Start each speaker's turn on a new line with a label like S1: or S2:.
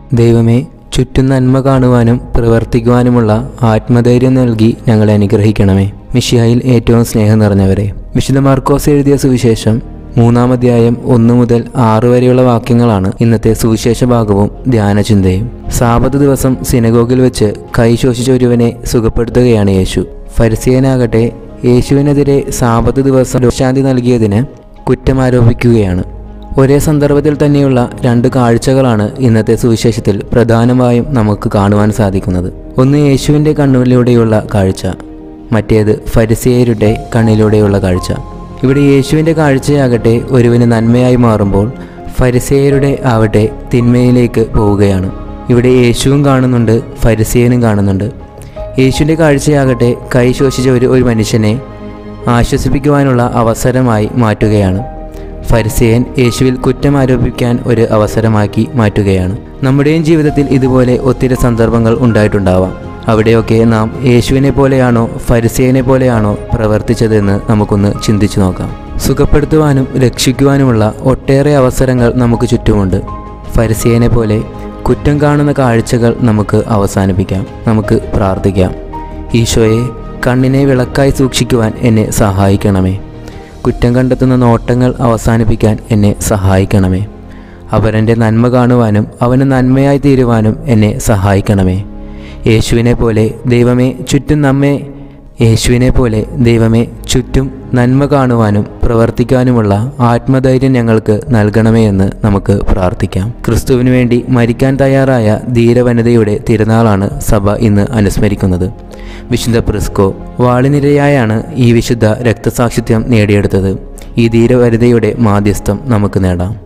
S1: ദൈവമേ ചുറ്റും നന്മ കാണുവാനും പ്രവർത്തിക്കുവാനുമുള്ള ആത്മധൈര്യം നൽകി ഞങ്ങളെ അനുഗ്രഹിക്കണമേ മിഷിയായിൽ ഏറ്റവും സ്നേഹം നിറഞ്ഞവരെ വിശുദ്ധ മാർക്കോസ് എഴുതിയ സുവിശേഷം മൂന്നാമധ്യായം ഒന്നു മുതൽ ആറ് വരെയുള്ള വാക്യങ്ങളാണ് ഇന്നത്തെ സുവിശേഷ ഭാഗവും ധ്യാനചിന്തയും സാപത്ത് ദിവസം സിനഗോഗിൽ വെച്ച് കൈ ശോഷിച്ച ഒരുവനെ സുഖപ്പെടുത്തുകയാണ് യേശു ഫരിസിയനാകട്ടെ യേശുവിനെതിരെ സാപത്ത് ദിവസം രോശാന്തി നൽകിയതിന് കുറ്റമാരോപിക്കുകയാണ് ഒരേ സന്ദർഭത്തിൽ തന്നെയുള്ള രണ്ട് കാഴ്ചകളാണ് ഇന്നത്തെ സുവിശേഷത്തിൽ പ്രധാനമായും നമുക്ക് കാണുവാൻ സാധിക്കുന്നത് ഒന്ന് യേശുവിൻ്റെ കണ്ണിലൂടെയുള്ള കാഴ്ച മറ്റേത് ഫരിസേയരുടെ കണ്ണിലൂടെയുള്ള കാഴ്ച ഇവിടെ യേശുവിൻ്റെ കാഴ്ചയാകട്ടെ ഒരുവന് നന്മയായി മാറുമ്പോൾ ഫരിസേയരുടെ ആവട്ടെ തിന്മയിലേക്ക് പോവുകയാണ് ഇവിടെ യേശുവും കാണുന്നുണ്ട് ഫരിസേയനും കാണുന്നുണ്ട് യേശുവിൻ്റെ കാഴ്ചയാകട്ടെ കൈ ശോഷിച്ച ഒരു ഒരു മനുഷ്യനെ ആശ്വസിപ്പിക്കുവാനുള്ള അവസരമായി മാറ്റുകയാണ് ഫരിസേയൻ യേശുവിൽ കുറ്റം ആരോപിക്കാൻ ഒരു അവസരമാക്കി മാറ്റുകയാണ് നമ്മുടെയും ജീവിതത്തിൽ ഇതുപോലെ ഒത്തിരി സന്ദർഭങ്ങൾ ഉണ്ടായിട്ടുണ്ടാവാം അവിടെയൊക്കെ നാം യേശുവിനെ പോലെയാണോ ഫരിസേയനെ പോലെയാണോ പ്രവർത്തിച്ചതെന്ന് നമുക്കൊന്ന് ചിന്തിച്ചു നോക്കാം സുഖപ്പെടുത്തുവാനും രക്ഷിക്കുവാനുമുള്ള ഒട്ടേറെ അവസരങ്ങൾ നമുക്ക് ചുറ്റുമുണ്ട് ഫരിസേയനെ പോലെ കുറ്റം കാണുന്ന കാഴ്ചകൾ നമുക്ക് അവസാനിപ്പിക്കാം നമുക്ക് പ്രാർത്ഥിക്കാം ഈശോയെ കണ്ണിനെ വിളക്കായി സൂക്ഷിക്കുവാൻ എന്നെ സഹായിക്കണമേ കുറ്റം കണ്ടെത്തുന്ന നോട്ടങ്ങൾ അവസാനിപ്പിക്കാൻ എന്നെ സഹായിക്കണമേ അവരൻ്റെ നന്മ കാണുവാനും അവന് നന്മയായി തീരുവാനും എന്നെ സഹായിക്കണമേ യേശുവിനെ പോലെ ദൈവമേ ചുറ്റും നമ്മെ യേശുവിനെ പോലെ ദൈവമേ ചുറ്റും നന്മ കാണുവാനും പ്രവർത്തിക്കാനുമുള്ള ആത്മധൈര്യം ഞങ്ങൾക്ക് നൽകണമേ എന്ന് നമുക്ക് പ്രാർത്ഥിക്കാം ക്രിസ്തുവിന് വേണ്ടി മരിക്കാൻ തയ്യാറായ ധീരവനിതയുടെ തിരുനാളാണ് സഭ ഇന്ന് അനുസ്മരിക്കുന്നത് വിശുദ്ധ പ്രിസ്കോ വാളിനിരയായാണ് ഈ വിശുദ്ധ രക്തസാക്ഷിത്വം നേടിയെടുത്തത് ഈ ധീരവനിതയുടെ മാധ്യസ്ഥം നമുക്ക് നേടാം